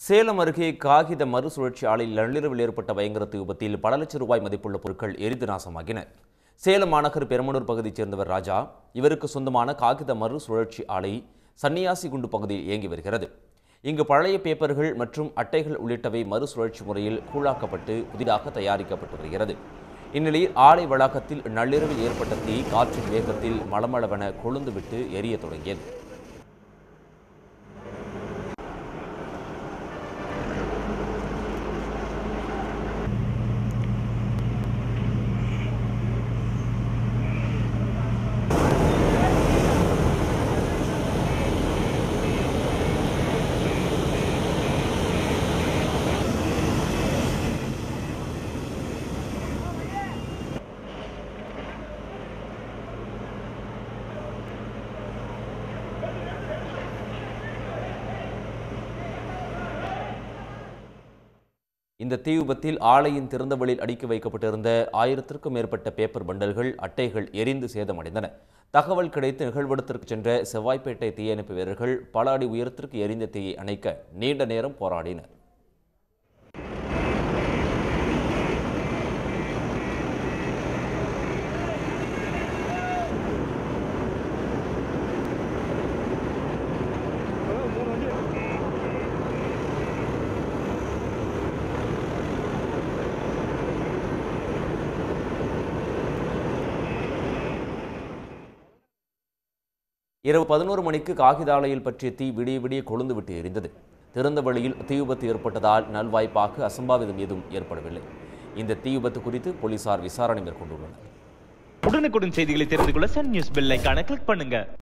சேலம் அருகே காகித மறுசுழற்சி ஆலையில் நள்ளிரவில் ஏற்பட்ட பயங்கர தீ விபத்தில் பல லட்சம் ரூபாய் மதிப்புள்ள பொருட்கள் எரிந்து நாசமாகின சேலம் மாநகர் பெருமனூர் பகுதியைச் சேர்ந்தவர் ராஜா இவருக்கு சொந்தமான காகித மறுசுழற்சி ஆலை சன்னியாசி குண்டு பகுதியில் இயங்கி வருகிறது இங்கு பழைய பேப்பர்கள் மற்றும் அட்டைகள் உள்ளிட்டவை மறுசுழற்சி முறையில் கூழாக்கப்பட்டு புதிதாக தயாரிக்கப்பட்டு வருகிறது இந்நிலையில் ஆலை வளாகத்தில் நள்ளிரவில் ஏற்பட்ட தீ காற்றின் வேகத்தில் மளமளவென கொழுந்துவிட்டு எரியத் தொடங்கியது இந்த தீ விபத்தில் ஆலையின் திறந்தவெளியில் அடுக்கி வைக்கப்பட்டிருந்த ஆயிரத்திற்கும் மேற்பட்ட பேப்பர் பண்டல்கள் அட்டைகள் எரிந்து சேதமடைந்தன தகவல் கிடைத்து நிகழ்விடத்திற்கு சென்ற செவ்வாய்ப்பேட்டை தீயணைப்பு வீரர்கள் பல அடி உயரத்திற்கு எரிந்த தீயை அணைக்க நீண்ட நேரம் போராடினர் இரவு பதினோரு மணிக்கு காகித ஆலையில் பற்றிய தீ விடிய விடிய கொழுந்துவிட்டு எரிந்தது திறந்த வழியில் தீ விபத்து ஏற்பட்டதால் நல்வாய்ப்பாக அசம்பாவிதம் ஏதும் ஏற்படவில்லை இந்த தீ விபத்து குறித்து போலீசார் விசாரணை மேற்கொண்டுள்ளனர் உடனுக்குடன் செய்திகளை தெரிந்து கொள்ள சன் நியூஸ் பெல் ஐகானை கிளிக் பண்ணுங்க